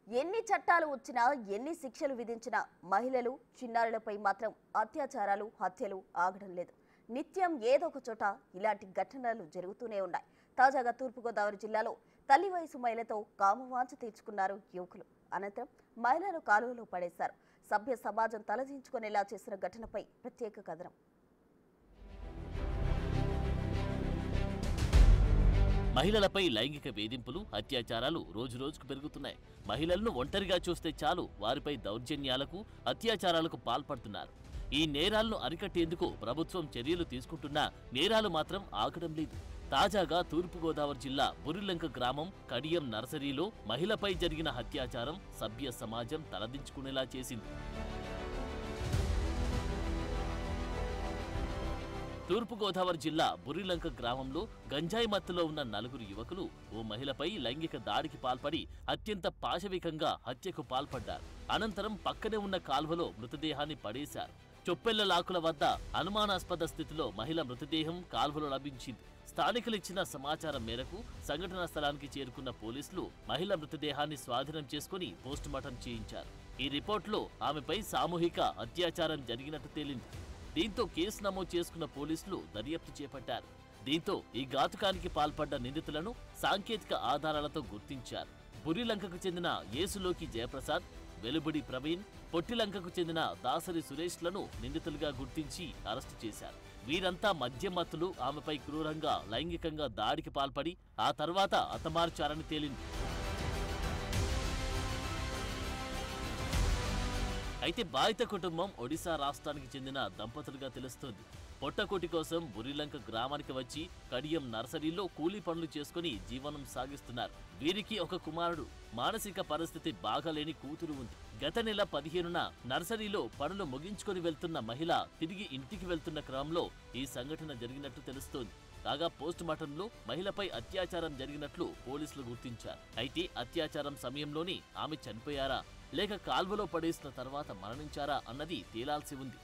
ఎన్ని చట్టాలు వచ్చినా ఎన్ని శిక్షలు విధించినా మహిళలు చిన్నారులపై మాత్రం అత్యాచారాలు హత్యలు ఆగడం లేదు నిత్యం ఏదో ఒక చోట ఇలాంటి ఘటనలు జరుగుతూనే ఉన్నాయి తాజాగా తూర్పుగోదావరి జిల్లాలో తల్లి వయసు మహిళతో కామవాంఛ తీర్చుకున్నారు యువకులు అనంతరం మహిళను కాలువలో పడేశారు సభ్య సమాజం తలదించుకునేలా చేసిన ఘటనపై ప్రత్యేక కథనం మహిళలపై లైంగిక వేధింపులు అత్యాచారాలు రోజురోజుకు పెరుగుతున్నాయి మహిళలను ఒంటరిగా చూస్తే చాలు వారిపై దౌర్జన్యాలకు అత్యాచారాలకు పాల్పడుతున్నారు ఈ నేరాలను అరికట్టేందుకు ప్రభుత్వం చర్యలు తీసుకుంటున్నా నేరాలు మాత్రం ఆగడం లేదు తాజాగా తూర్పుగోదావరి జిల్లా బురిలంక గ్రామం కడియం నర్సరీలో మహిళపై జరిగిన అత్యాచారం సభ్య సమాజం తలదించుకునేలా చేసింది తూర్పుగోదావరి జిల్లా బుర్రిలంక గ్రామంలో గంజాయి మత్తులో ఉన్న నలుగురు యువకులు ఓ మహిళపై లైంగిక దాడికి పాల్పడి అత్యంత పాశవికంగా హత్యకు పాల్పడ్డారు అనంతరం పక్కనే ఉన్న కాల్వలో మృతదేహాన్ని పడేశారు చొప్పెళ్ల లాకుల వద్ద అనుమానాస్పద స్థితిలో మహిళ మృతదేహం కాల్వలో లభించింది స్థానికులిచ్చిన సమాచారం మేరకు సంఘటనా స్థలానికి చేరుకున్న పోలీసులు మహిళ మృతదేహాన్ని స్వాధీనం చేసుకుని పోస్టుమార్టం చేయించారు ఈ రిపోర్టులో ఆమెపై సామూహిక అత్యాచారం జరిగినట్టు తేలింది దీంతో కేసు నమోదు చేసుకున్న పోలీసులు దర్యాప్తు చేపట్టారు దీంతో ఈ ఘాతుకానికి పాల్పడ్డ నిందితులను సాంకేతిక ఆధారాలతో గుర్తించారు బురిలంకకు చెందిన యేసులోకి జయప్రసాద్ వెలుబడి ప్రవీణ్ పొట్టిలంకకు చెందిన దాసరి సురేష్లను నిందితులుగా గుర్తించి అరెస్టు చేశారు వీరంతా మద్యమత్తులు ఆమెపై క్రూరంగా లైంగికంగా దాడికి పాల్పడి ఆ తర్వాత హతమార్చారని తేలింది అయితే బాధిత కుటుంబం ఒడిశా రాష్ట్రానికి చెందిన దంపతులుగా తెలుస్తోంది పొట్టకోటి కోసం బురిలంక గ్రామానికి వచ్చి కడియం నర్సరీలో కూలీ పనులు చేసుకుని జీవనం సాగిస్తున్నారు వీరికి ఒక కుమారుడు మానసిక పరిస్థితి బాగాలేని కూతురు ఉంది గత నెల పదిహేనున నర్సరీలో పనులు ముగించుకొని వెళ్తున్న మహిళ తిరిగి ఇంటికి వెళ్తున్న క్రమంలో ఈ సంఘటన జరిగినట్టు తెలుస్తోంది కాగా పోస్ట్ మార్టంలో మహిళపై అత్యాచారం జరిగినట్లు పోలీసులు గుర్తించారు అయితే అత్యాచారం సమయంలోనే ఆమె చనిపోయారా లేక కాల్వలో పడేసిన తర్వాత మరణించారా అన్నది తేలాల్సి ఉంది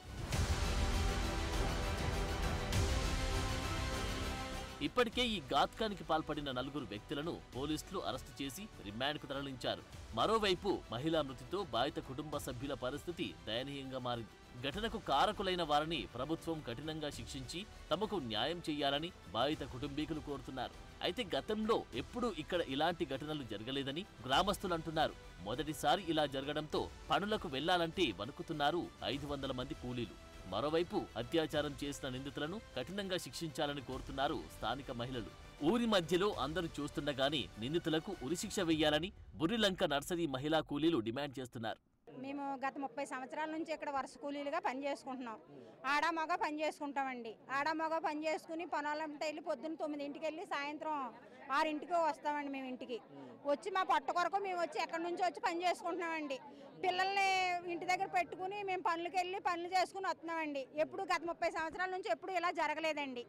ఇప్పటికే ఈ ఘాత్కానికి పాల్పడిన నలుగురు వ్యక్తులను పోలీసులు అరెస్టు చేసి రిమాండ్కు తరలించారు మరోవైపు మహిళా మృతితో బాధిత కుటుంబ సభ్యుల పరిస్థితి దయనీయంగా మారింది ఘటనకు కారకులైన వారిని ప్రభుత్వం కఠినంగా శిక్షించి తమకు న్యాయం చేయాలని బాధిత కుటుంబీకులు కోరుతున్నారు అయితే గతంలో ఎప్పుడూ ఇక్కడ ఇలాంటి ఘటనలు జరగలేదని గ్రామస్తులు అంటున్నారు మొదటిసారి ఇలా జరగడంతో పనులకు వెళ్లాలంటే వణుకుతున్నారు ఐదు వందల మంది కూలీలు మరోవైపు అత్యాచారం చేసిన నిందితులను కఠినంగా శిక్షించాలని కోరుతున్నారు స్థానిక మహిళలు ఊరి మధ్యలో అందరూ చూస్తుండగానే నిందితులకు ఉరిశిక్ష వెయ్యాలని బుర్రిలంక నర్సరీ మహిళా కూలీలు డిమాండ్ చేస్తున్నారు మేము గత ముప్పై సంవత్సరాల నుంచి ఇక్కడ వరుస కూలీలుగా పని చేసుకుంటున్నాం ఆడ మగ పని చేసుకుంటామండి ఆడ మగ పని చేసుకుని పొలాలంటే వెళ్ళి పొద్దున్న తొమ్మిదింటికి వెళ్ళి సాయంత్రం ఆరింటికి వస్తామండి మేము ఇంటికి వచ్చి మా పొట్ట కొరకు మేము వచ్చి ఎక్కడి నుంచి వచ్చి పని చేసుకుంటున్నామండి పిల్లల్ని ఇంటి దగ్గర పెట్టుకుని మేము పనులకు వెళ్ళి పనులు చేసుకుని వస్తున్నామండి ఎప్పుడు గత ముప్పై సంవత్సరాల నుంచి ఎప్పుడు ఇలా జరగలేదండి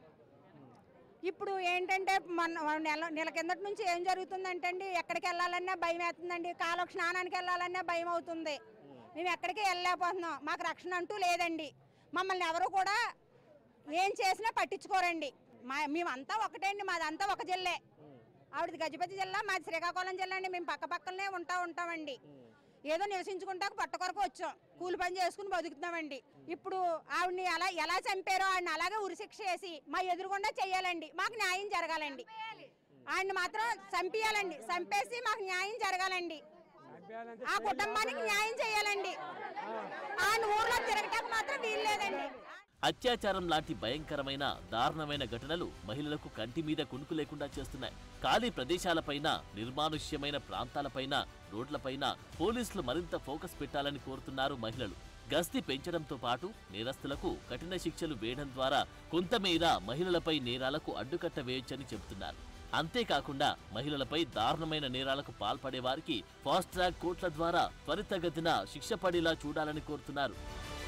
ఇప్పుడు ఏంటంటే మన నెల నెల కిందటి నుంచి ఏం జరుగుతుందంటే అండి ఎక్కడికి వెళ్ళాలన్నా భయం వేస్తుందండి కాలువ స్నానానికి వెళ్ళాలన్నా భయం అవుతుంది మేము ఎక్కడికి వెళ్ళలేకపోతున్నాం మాకు రక్షణ అంటూ లేదండి మమ్మల్ని ఎవరు కూడా ఏం చేసినా పట్టించుకోరండి మా మేమంతా ఒకటే అండి మాదంతా ఒక జిల్లే ఆవిడది గజపతి జిల్లా మాది శ్రీకాకుళం జిల్లా అండి మేము పక్క పక్కనే ఉంటా ఉంటామండి ఏదో నివసించుకుంటా పట్ట కొరకు వచ్చాం కూలి పని చేసుకుని బతుకుతున్నామండి ఇప్పుడు ఆవిడని ఎలా ఎలా చంపారో ఆవిడని అలాగే ఉరిశిక్ష వేసి మా ఎదురుగుండా చెయ్యాలండి మాకు న్యాయం జరగాలండి ఆయన్ని మాత్రం చంపియాలండి చంపేసి మాకు న్యాయం జరగాలండి ఆ కుటుంబానికి న్యాయం చేయాలండి ఆయన ఊర్లో తిరగటానికి మాత్రం వీలు లేదండి అత్యాచారం లాంటి భయంకరమైన దారుణమైన ఘటనలు మహిళలకు కంటి మీద కునుకు లేకుండా చేస్తున్నాయి ఖాళీ ప్రదేశాలపైన నిర్మానుష్యమైన ప్రాంతాలపైన రోడ్లపైన పోలీసులు మరింత ఫోకస్ పెట్టాలని కోరుతున్నారు మహిళలు గస్తీ పెంచడంతో పాటు నేరస్తులకు కఠిన శిక్షలు వేయడం ద్వారా కొంతమేర మహిళలపై నేరాలకు అడ్డుకట్ట వేయొచ్చని చెబుతున్నారు అంతేకాకుండా మహిళలపై దారుణమైన నేరాలకు పాల్పడే వారికి ఫాస్ట్ ట్రాక్ కోర్టుల ద్వారా త్వరితగతిన శిక్ష పడేలా చూడాలని కోరుతున్నారు